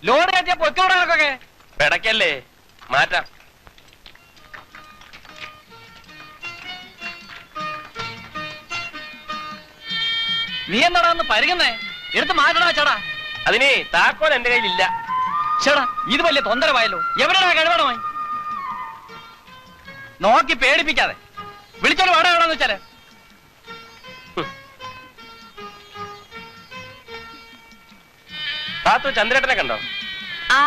Load കയറ്റിയ പൊത്തോടാനൊക്കെ പിടക്കല്ലേ മാറ്റാം നീ എന്താടാ ഒന്ന് പരുകുന്നേ എടുത്ത് മാറ്റണ ചേടാ അതിന് താക്കോൽ എന്റെ കയ്യിലില്ല ചേടാ ഇത് വലിയ തൊന്തരമായല്ലോ എവിടെയാ കഴിവണമായി നോക്കി പേടിപ്പിക്കാതെ വിളിച്ചോണ്ട് വാടക എവിടെന്ന് വെച്ചാല് താത്തു ചന്ദ്രേട്ടനെ കണ്ടോ ആ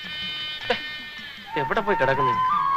എവിടെ പോയി കിടക്കുന്നു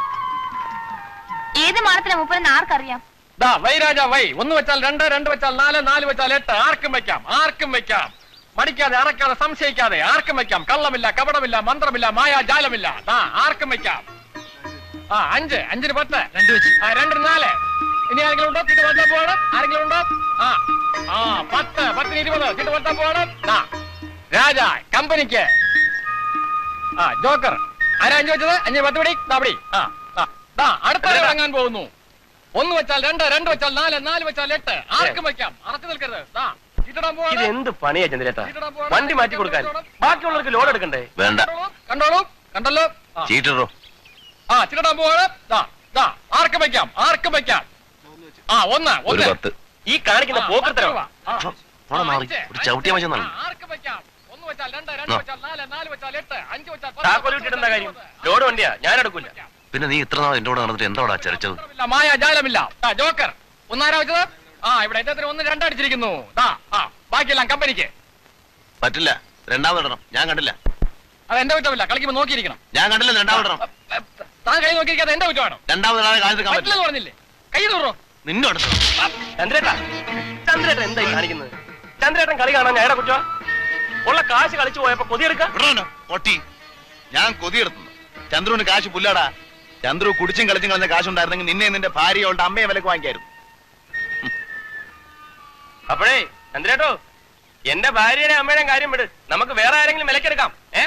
ഏത് മാനത്തിലെ മൂപ്പരെന്ന് ആർക്കറിയാം ദാ വൈ രാജാ വൈ ഒന്ന് വെച്ചാൽ രണ്ട് രണ്ട് വെച്ചാൽ നാല് നാല് വെച്ചാൽ എട്ട് ആർക്കും വെക്കാം ആർക്കും വെക്കാം മടിക്കാതെ അറക്കാതെ സംശയിക്കാതെ ആർക്കും വെക്കാം കള്ളമില്ല കപടമില്ല മന്ത്രമില്ല മായാജാലമില്ല ദാ ആർക്കും വെക്കാം ആ അഞ്ച് അഞ്ചിന് പത്ത് രണ്ട് വെച്ച് ആ രണ്ടിന് നാല് ഇനി ആരെങ്കിലും ഉണ്ടോ ചീട്ട് വളർത്താൻ പോകണം ആരെങ്കിലും ഉണ്ടോ ആ ആ പത്ത് പത്തിന് ഇരുപത് ചീട്ട് വളർത്താൻ പോകണം ദാ രാജ കമ്പനിക്ക് ആ ജോക്കർ ആരാ അഞ്ച് വെച്ചത് അഞ്ച് പത്ത് പിടി ദാ പിടി ആ ദാ, ദാ അടുത്ത ഇറങ്ങാൻ പോകുന്നു ഒന്ന് വെച്ചാൽ രണ്ട് രണ്ട് വെച്ചാൽ നാല് നാല് വെച്ചാൽ എട്ട് ആർക്കും വെക്കാം അറച്ചു നിൽക്കരുത് ദാ ചീട്ടിടാൻ ഇത് പോകണം എന്ത് പണിയാ ചന്ദ്രേട്ടാ വണ്ടി മാറ്റി കൊടുക്കാൻ ബാക്കിയുള്ളവർക്ക് ലോഡ് എടുക്കണ്ടേ വേണ്ട കണ്ടോളൂ, കണ്ടോളൂ കണ്ടല്ലോ ആ. ചീറ്റിടോ ആ ചിരടാൻ പോവാണ് ദാ ദാ ആർക്കും വെക്കാം ആർക്കും വെക്കാം ആ ഒന്ന് ഒരു ഒന്ന് പത്ത് ഈ കാണിക്കുന്ന ആ, പോക്കത്തരം പത്ത് രൂപ. ആ. പോടാ മാറി അഞ്ച്, ഒരു ചവിട്ടിയ അഞ്ച്, മതി ആ, ആർക്കും വെക്കാം ഒന്ന് വെച്ചാൽ രണ്ട് രണ്ട് ആ. വെച്ചാൽ നാല് നാല് വെച്ചാൽ എട്ട് അഞ്ച് വെച്ചാൽ പത്ത്, താക്കോൽ പത്ത് ഇട്ടിട്ടെന്താ കാര്യം വെച്ചാൽ ലോഡ് വണ്ടിയാ ഞാൻ എടുക്കൂല പിന്നെ നീ ഇത്ര നാൾ എന്റെ കൂടെ നടന്നിട്ട് എന്തോടാ ചരച്ചത് മന്ത്രമില്ല, മായ ജാലമില്ല ദാ, ജോക്കർ ഒന്നാരാ വെച്ചത് ആ ഇവിടെ ഇദ്ദേഹത്തിന് ഒന്ന് രണ്ടടിച്ചിരിക്കുന്നു ദാ ആ ബാക്കിയെല്ലാം കമ്പനിക്ക് പറ്റില്ല രണ്ടാമതിടണം ഞാൻ കണ്ടില്ല അത് എന്റെ കുറ്റമില്ല കളിക്കുമ്പോ നോക്കിയിരിക്കണം ഞാൻ കണ്ടില്ല രണ്ടാമതിടണം താൻ കൈ നോക്കിയിരിക്കാതെ എന്റെ കുറ്റമാണോ രണ്ടാമതിടാതെ കാണിക്കാൻ പറ്റില്ല പറ്റില്ലെന്ന് പറഞ്ഞില്ലേ കൈ തൂറോ നിന്നു അടുത്ത് ചന്ദ്രേട്ടാ ചന്ദ്രേട്ടൻ എന്താ ഈ കാണിക്കുന്നത് ചന്ദ്രേട്ടൻ കളി കാണാൻ ഞാൻ കുറ്റ ഉള്ള കാശ് കളിച്ചു പോയപ്പോ കൊതിയെടുക്ക വിടണോ പൊട്ടി ഞാൻ കൊതിയെടുത്തുന്നു ചന്ദ്രുവിന് കാശ് പുല്ലാടാ ചന്ദ്രു കുടിച്ചും കളിച്ചും കളഞ്ഞ കാശുണ്ടായിരുന്നെങ്കിൽ നിന്നെ നിന്റെ ഭാര്യയോളുടെ അമ്മയെ വിലക്ക് വാങ്ങിക്കായിരുന്നു അപ്പോഴേ ചന്ദ്രേട്ടോ എന്റെ ഭാര്യയുടെ അമ്മയുടെയും കാര്യം വിട് നമുക്ക് വേറെ ആരെങ്കിലും വിലക്കെടുക്കാം ഏ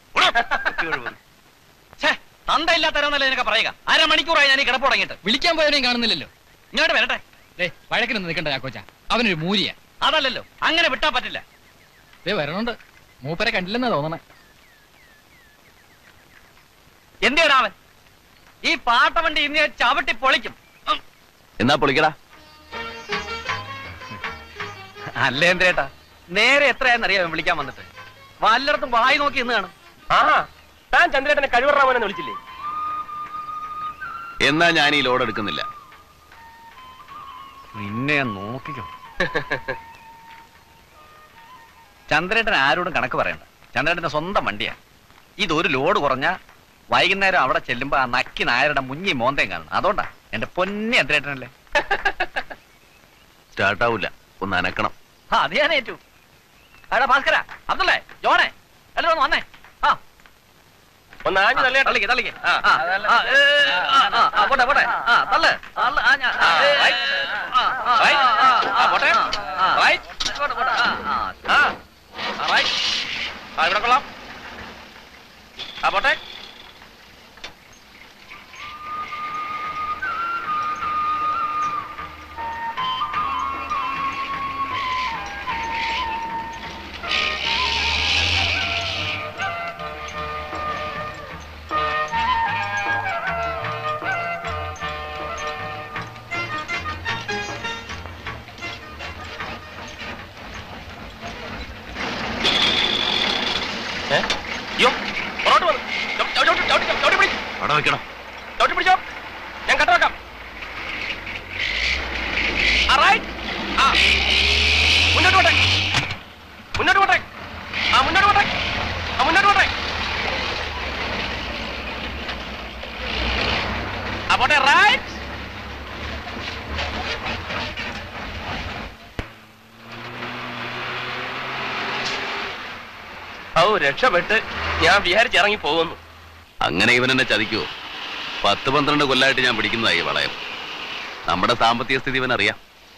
ഛേ തന്തയില്ലാത്തവരെന്നല്ലേ നിനക്ക് പറയുക അരമണിക്കൂറായി ഞാൻ ഈ കിടപ്പ് തുടങ്ങിയിട്ട് വിളിക്കാൻ പോയവനെയും കാണുന്നില്ലല്ലോ ഇങ്ങോട്ട് വരട്ടെ ദേ വഴക്കിനൊന്നും നിൽക്കണ്ട ചാക്കോച്ച അവനൊരു മൂരിയ അതല്ലല്ലോ അങ്ങനെ വിട്ടാ പറ്റില്ല ദേ വരണുണ്ട് മൂപ്പരെ കണ്ടില്ലെന്നാ തോന്നണേ എന്തിനാ അവൻ ഈ പാട്ടവണ്ടി ഇന്ന് ഞാൻ ചവിട്ടി പൊളിക്കും ഉം. എന്നാ പൊളിക്കടാ അല്ലേ എന്തേട്ടാ നേരെ എത്രയാന്നറിയാം വിളിക്കാൻ വന്നിട്ട് വല്ലയിടത്തും വായി നോക്കി ഇന്ന് കാണും ആ താൻ ചന്ദ്രേട്ടനെ കഴിവറാമനെന്ന് വിളിച്ചില്ലേ എന്നാ ഞാൻ ഈ ലോഡ് എടുക്കുന്നില്ല നിന്നെ നോക്കിക്കോ ചന്ദ്രേട്ടൻ ആരോടും കണക്ക് പറയണ്ട ചന്ദ്രേട്ടന്റെ സ്വന്തം വണ്ടിയാ ഇതൊരു ലോഡ് കുറഞ്ഞ വൈകുന്നേരം അവിടെ ചെല്ലുമ്പോ ആ നക്കി നായരുടെ മുങ്ങി മോന്തയും കാണും അതുകൊണ്ടാ എന്റെ പൊന്നി ചന്ദ്രേട്ടനല്ലേ സ്റ്റാർട്ടാവൂല ഒന്ന് അനക്കണം ആ അത് ഞാൻ ഏറ്റു എടാ ഭാസ്കര അബ്ദുള്ളേ ജോണേ എല്ലാരും ഒന്ന് വന്നേ ആ ഒന്ന് ആഞ്ഞു തള്ളിയേട്ടാ തള്ളിക്ക് തള്ളിക്ക് ആ, ആ, ആ, ഏ, ആ, ആ, ആ, പോട്ടെ പോട്ടെ ആ തള്ള് തള്ള്, ആ, ഞാൻ- ആ, ഏ, റൈറ്റ്. ആ, ആ, റൈറ്റ്. ആ, ആ, പോട്ടെ. ആ, റൈറ്റ്. പോട്ടെ, പോട്ടെ, ആ, ആ, ആ ആ, റൈറ്റ്. ആ ഇവിടെ കൊള്ളാം ആ പോട്ടെ ഏ? അയ്യോ പുറകോട്ട് വന്നു ചവിട്ടി, ചവിട്ടി, ചവിട്ടി, ചവിട്ടി, ചവിട്ടി പിടി. അവിടെ വെക്കണം ചവിട്ടി പിടിച്ചോ ഞാൻ കട്ട വെക്കാം ആ, right. ആ. മുന്നോട്ട് പോട്ടെ മുന്നോട്ട് പോട്ടെ ആ മുന്നോട്ട് പോട്ടെ ആ മുന്നോട്ട് പോട്ടെ ആ പോട്ടെ റൈറ്റ് ഔ രക്ഷപ്പെട്ട് ഞാൻ വിചാരിച്ച് ഇറങ്ങി പോകുന്നു അങ്ങനെ ഇവൻ എന്നെ ചതിക്കുവോ പത്ത് പന്ത്രണ്ട് കൊല്ലായിട്ട് ഞാൻ പിടിക്കുന്നതായി ഈ വളയം നമ്മുടെ സാമ്പത്തിക സ്ഥിതി ഇവൻ അറിയാം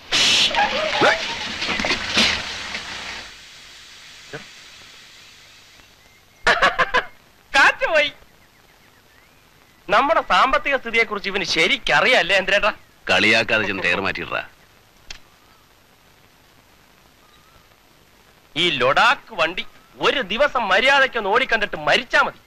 കാറ്റ് പോയി നമ്മുടെ സാമ്പത്തിക സ്ഥിതിയെ കുറിച്ച് ഇവന് ശരിക്കറിയല്ലേ എന്തേട്ടാ കളിയാക്കാതെ ചെന്ന് ടയർ മാറ്റിയിട്ടാ ഈ ലൊഡാക്ക് വണ്ടി ഒരു ദിവസം മര്യാദയ്ക്കൊന്ന് ഓടിക്കണ്ടിട്ട് മരിച്ചാ മതി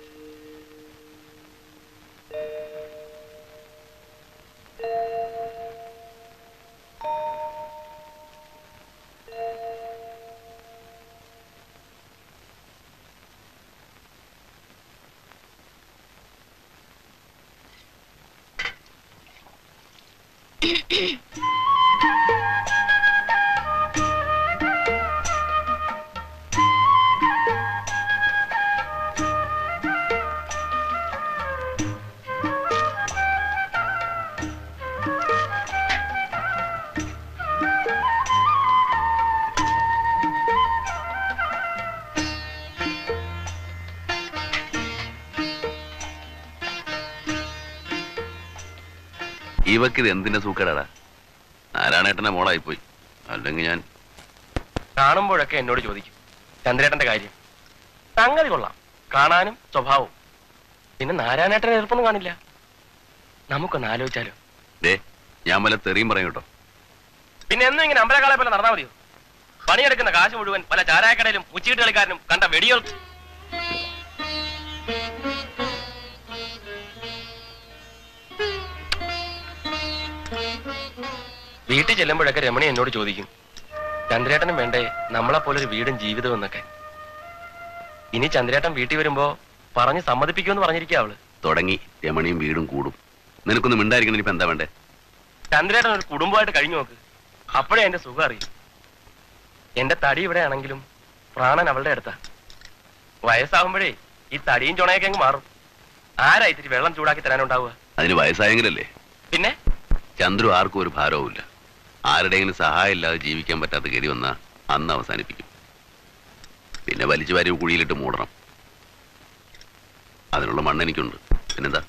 ഇവക്ക് ഇത് എന്തിന്റെ സൂക്കേടാടാ നാരായണേട്ടന്റെ മോളായിപ്പോയി അല്ലെങ്കിൽ ഞാൻ കാണുമ്പോഴൊക്കെ എന്നോട് ചോദിക്കും ചന്ദ്രേട്ടന്റെ കാര്യം സംഗതി കൊള്ളാം കാണാനും സ്വഭാവവും പിന്നെ നാരായണേട്ടനെ എതിർപ്പൊന്നും കാണില്ല നമുക്കൊന്ന് ആലോചിച്ചാലോ ദേ ഞാൻ വല്ല തെറിയും പറയും കേട്ടോ പിന്നെ എന്നും ഇങ്ങനെ അമ്പലക്കാളെ പോലെ നടന്നാൽ മതിയോ പണിയെടുക്കുന്ന കാശ് മുഴുവൻ പല ചാരായക്കടയിലും ഉച്ചീട്ട് കളിക്കാരനും കണ്ട വെടികൾ വീട്ടിൽ ചെല്ലുമ്പോഴൊക്കെ രമണി എന്നോട് ചോദിക്കും ചന്ദ്രേട്ടനും വേണ്ടേ നമ്മളെ പോലെ ഒരു വീടും ജീവിതവും എന്നൊക്കെ ഇനി ചന്ദ്രേട്ടൻ വീട്ടിൽ വരുമ്പോ പറഞ്ഞ് സമ്മതിപ്പിക്കുമെന്ന് പറഞ്ഞിരിക്കുക അവള് തുടങ്ങി രമണിയും വീടും കൂടും നിനക്കൊന്നും മിണ്ടായിരിക്കണം ഇനിയിപ്പോ എന്താ വേണ്ടേ ചന്ദ്രേട്ടൻ ഒരു കുടുംബമായിട്ട് കഴിഞ്ഞു നോക്ക് അപ്പോഴേ എന്റെ സുഖം അറിയും എന്റെ തടി ഇവിടെ ആണെങ്കിലും പ്രാണൻ അവളുടെ അടുത്താ വയസ്സാകുമ്പോഴേ ഈ തടിയും ചുണയൊക്കെ അങ്ങ് മാറും ആരാ ഇത്തിരി വെള്ളം ചൂടാക്കി തരാനുണ്ടാവുക അതിന് വയസ്സായെങ്കിലല്ലേ പിന്നെ ചന്ദ്രു ആർക്കും ഒരു ഭാരവുമില്ല ആരുടെയെങ്കിലും സഹായം ഇല്ലാതെ ജീവിക്കാൻ പറ്റാത്ത ഗതി വന്നാ അന്ന് അവസാനിപ്പിക്കും പിന്നെ വലിച്ചു വാരി കുഴിയിലിട്ട് മൂടണം അതിനുള്ള മണ്ണ് എനിക്കുണ്ട് പിന്നെന്താ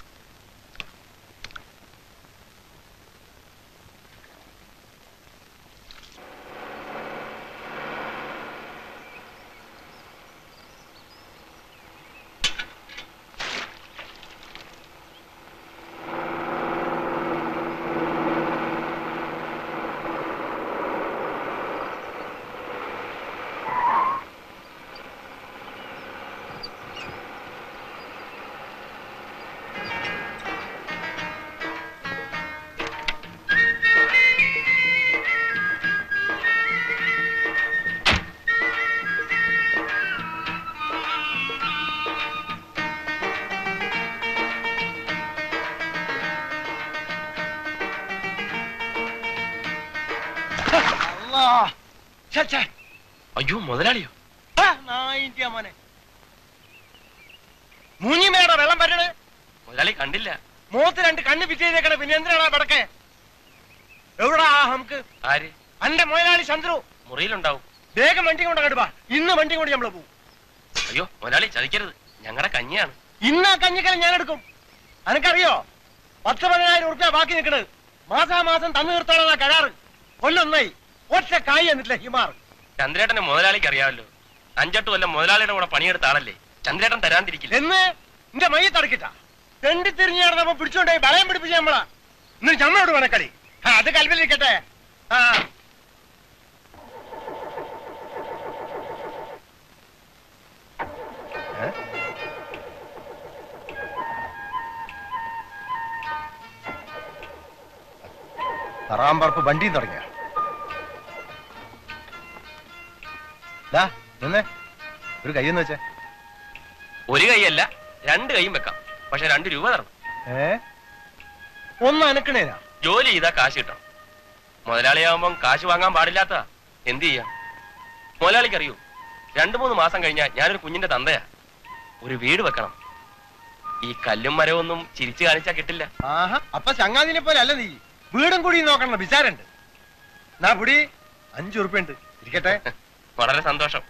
അയ്യോ മുതലാളിയോ മോനെ മൂഞ്ഞിമേടെ വെള്ളം പറ്റണേ മുതലാളി കണ്ടില്ല മൂത്ത് രണ്ട് കണ്ണ് പിറ്റേക്കണേ പിന്നെ എന്തിനാടാ പടക്കെ എവിടാ നമുക്ക് ആര് അന്റെ മുതലാളി ചന്ദ്രു മുറിയിലുണ്ടാവും വേഗം വണ്ടി കൊണ്ട് അങ്ങോട്ട് വാ ഇന്ന് വണ്ടി കൊണ്ട് നമ്മള് പോകും അയ്യോ മുതലാളി ചതിക്കരുത് ഞങ്ങളുടെ കഞ്ഞിയാണ് ഇന്ന് ആ കഞ്ഞിക്കല ഞാൻ എടുക്കും അനക്കറിയോ പത്ത് പതിനായിരം ഉറുപ്പ്യ ബാക്കി നിൽക്കണത് മാസാമാസം തന്നു നിർത്തോളാ കരാറ് കൊല്ലൊന്നായി ഒറ്റ കായ് എന്നിട്ടില്ല ഹിമാർ ചന്ദ്രേട്ടനെ മുതലാളിക്ക് അറിയാമല്ലോ അഞ്ചെട്ട് കൊല്ലം മുതലാളിയുടെ കൂടെ പണിയെടുത്ത ആളല്ലേ ചന്ദ്രേട്ടൻ തരാണ്ടിരിക്കില്ല എന്ന് എന്റെ മയ്യ തടക്കിട്ട തെണ്ടി തിരിഞ്ഞു നടന്നപ്പോ പിടിച്ചോണ്ടായി ബലയം പിടിപ്പിച്ച നമ്മളാ ഇന്ന് ചമ്മയോട് വേണക്കളി ആ, അത് കൽവിലിരിക്കട്ടെ ആ ഏ? തറാമ്പറപ്പ് വണ്ടിയും തുടങ്ങിയ നിന്നെ ഒരു കയ്യെന്ന് വെച്ചേ ഒരു കൈയല്ല രണ്ട് കൈയും വെക്കാം പക്ഷെ രണ്ട് രൂപ തരണം ഏ ഒന്ന് അനക്കണേനാ ജോലി ചെയ്താ കാശ് കിട്ടണം മുതലാളിയാവുമ്പം കാശ് വാങ്ങാൻ പാടില്ലാത്ത എന്ത് ചെയ്യാം മുതലാളിക്ക് അറിയൂ രണ്ടു മൂന്ന് മാസം കഴിഞ്ഞാൽ ഞാനൊരു കുഞ്ഞിന്റെ തന്തയാ ഒരു വീട് വെക്കണം ഈ കല്ലും മരവൊന്നും ചിരിച്ചു കാണിച്ചാ കിട്ടില്ല ആഹാ അപ്പൊ ചങ്ങാതിനെ പോലെ അല്ല നീ വീടും കൂടി നോക്കണം വിചാരണ്ട് നാ പുടി അഞ്ചു ഉറുപ്പ്യ ഉണ്ട് ഇരിക്കട്ടെ വളരെ സന്തോഷം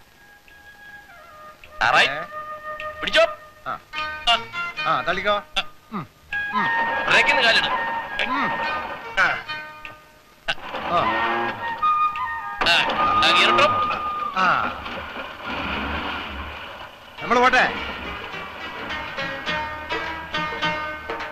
ആറായി ഏ, പിടിച്ചോ ആ. ആ തള്ളിക്കോ ഉം, ഉം, ബ്രേക്കിന്ന് കാലിട് ഉം. ആ. ആ, ആ, ആ, ഗിയറിട്ടോ ആ നമ്മള് പോട്ടെ